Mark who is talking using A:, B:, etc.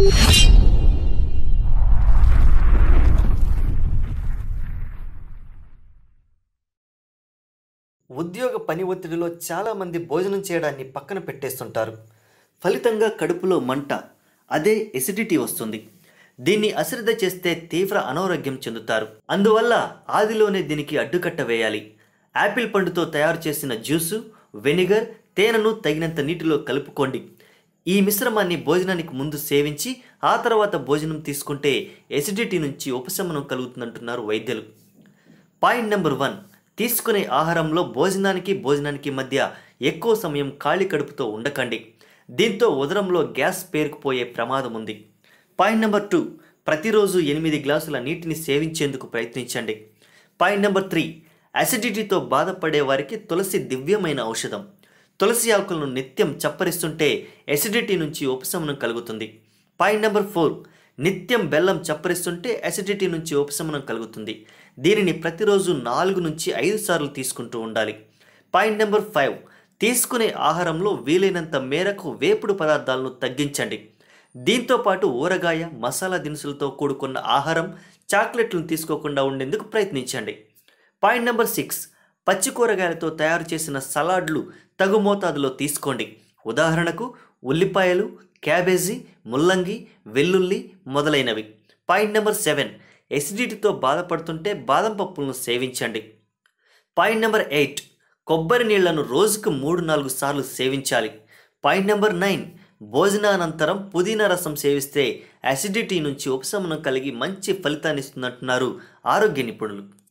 A: ఉద్యోగ పని ఒత్తిడిలో చాలామంది భోజనం చేయడాన్ని పక్కన పెట్టేస్తుంటారు ఫలితంగా కడుపులో మంట అదే ఎసిడిటీ వస్తుంది దీన్ని అశ్రద్ధ చేస్తే తీవ్ర అనారోగ్యం చెందుతారు అందువల్ల ఆదిలోనే దీనికి అడ్డుకట్ట వేయాలి యాపిల్ పండుతో తయారు చేసిన జ్యూసు వెనిగర్ తేనెను తగినంత నీటిలో కలుపుకోండి ఈ మిశ్రమాన్ని భోజనానికి ముందు సేవించి ఆ తర్వాత భోజనం తీసుకుంటే ఎసిడిటీ నుంచి ఉపశమనం కలుగుతుందంటున్నారు వైద్యులు పాయింట్ నెంబర్ వన్ తీసుకునే ఆహారంలో భోజనానికి భోజనానికి మధ్య ఎక్కువ సమయం ఖాళీ కడుపుతో ఉండకండి దీంతో ఉదరంలో గ్యాస్ పేరుకుపోయే ప్రమాదం ఉంది పాయింట్ నెంబర్ టూ ప్రతిరోజు ఎనిమిది గ్లాసుల నీటిని సేవించేందుకు ప్రయత్నించండి పాయింట్ నెంబర్ త్రీ అసిడిటీతో బాధపడే వారికి తులసి దివ్యమైన ఔషధం తులసి ఆకులను నిత్యం చప్పరిస్తుంటే ఎసిడిటీ నుంచి ఉపశమనం కలుగుతుంది పాయింట్ నెంబర్ ఫోర్ నిత్యం బెల్లం చప్పరిస్తుంటే అసిడిటీ నుంచి ఉపశమనం కలుగుతుంది దీనిని ప్రతిరోజు నాలుగు నుంచి ఐదు సార్లు తీసుకుంటూ ఉండాలి పాయింట్ నెంబర్ ఫైవ్ తీసుకునే ఆహారంలో వీలైనంత మేరకు వేపుడు పదార్థాలను తగ్గించండి దీంతో పాటు ఊరగాయ మసాలా దినుసులతో కూడుకున్న ఆహారం చాక్లెట్లను తీసుకోకుండా ఉండేందుకు ప్రయత్నించండి పాయింట్ నెంబర్ సిక్స్ పచ్చి కూరగాయలతో తయారు చేసిన సలాడ్లు తగు మోతాదులో తీసుకోండి ఉదాహరణకు ఉల్లిపాయలు క్యాబేజీ ముల్లంగి వెల్లుల్లి మొదలైనవి పాయింట్ నెంబర్ సెవెన్ ఎసిడిటీతో బాధపడుతుంటే బాదం పప్పులను సేవించండి పాయింట్ నెంబర్ ఎయిట్ కొబ్బరి నీళ్లను రోజుకు మూడు నాలుగు సార్లు సేవించాలి పాయింట్ నెంబర్ నైన్ భోజనానంతరం పుదీనా రసం సేవిస్తే అసిడిటీ నుంచి ఉపశమనం కలిగి మంచి ఫలితాన్ని ఇస్తుందంటున్నారు ఆరోగ్య నిపుణులు